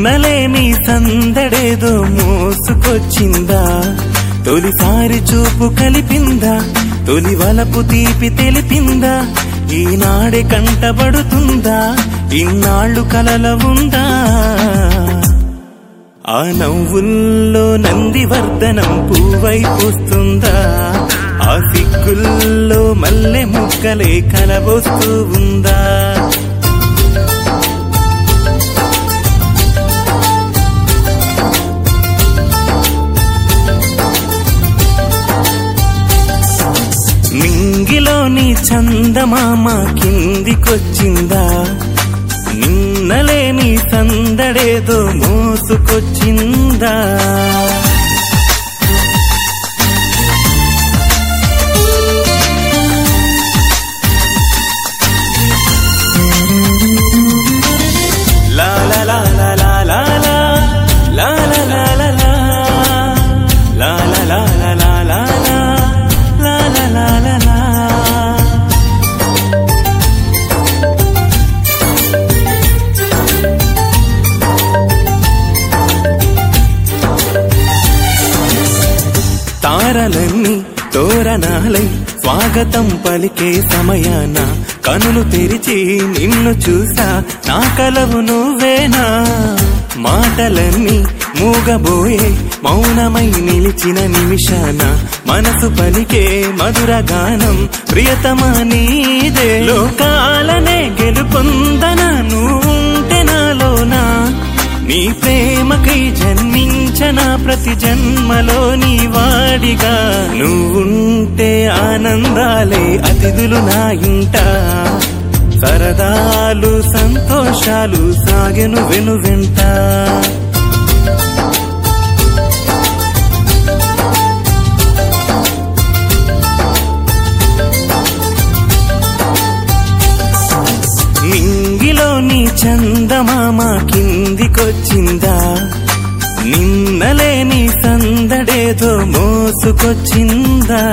నిన్నలేని సందడేదో మోసుకొచ్చిందా తొలిసారి చూపు కలిపిందా తొలి వలపు తీపి తెలిపిందా ఈనాడే కంటబడుతుందా ఇన్నాళ్ళు కలల ఉందా ఆ నవ్వుల్లో నందివర్ధనం పూవై పూస్తుందా ఆ సిగ్గుల్లో మల్లె ముక్కలే కలబోస్తూ ఉందా మింగిలోని చందమామ కిందికొచ్చిందా నిన్నలేని సందడేదో మోసుకొచ్చిందా లా లా లా లా లా లా లా. లా లా లా లా లా. లా లా లా లా లా లా లా. లా లా లా లా లా. తారలన్నీ తోరణాలై స్వాగతం పలికే సమయాన కనులు తెరిచి నిన్ను చూసా నా కలవు నువ్వేనా మాటలన్నీ మూగబోయే మౌనమై నిలిచిన నిమిషాన మనసు పలికే మధుర గానం ప్రియతమా నీదే లోకాలనే గెలుపొందన నువ్వుంటే నాలోనా నీ ప్రేమకై జన్మించన ప్రతి జన్మలో నీ వాడిగా నువ్వుంటే ఆనందాలే అతిథులు నా ఇంట సరదాలు సంతోషాలు సాగెను వెను వెంట నింగిలోని చందమామ కిందికొచ్చిందా నిన్నలేని సందడేదో మోసుకొచ్చిందా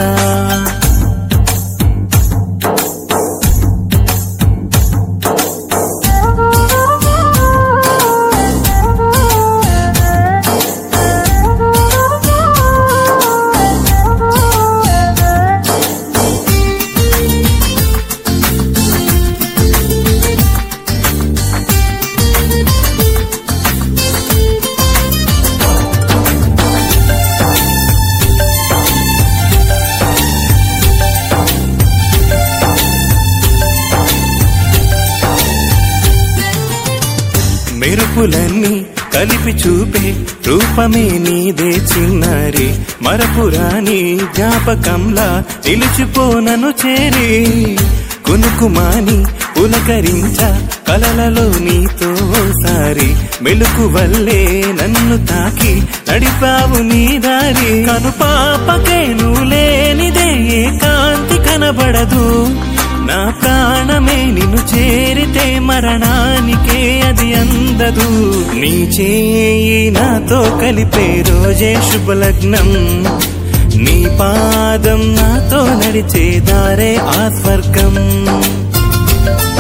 మెరుపులన్నీ కలిపి చూపే రూపమే నీదే చిన్నారి మరపురాని జ్ఞాపకంలా నిలిచిపోనను చేరి కునుకుమాని పులకరించ కలలలో నీతో ఓసారి మెలుకు వల్లే నన్ను తాకి నడిపావు నీ దారి కను పాపకే నువ్వు లేనిదే ఏ కాంతి కనబడదు నా ప్రాణమే నిన్ను చేరితే మరణానికే అది అందదు నీ చేయి నాతో కలిపే రోజే శుభలగ్నం నీ పాదం నాతో నడిచే దారే ఆ స్వర్గం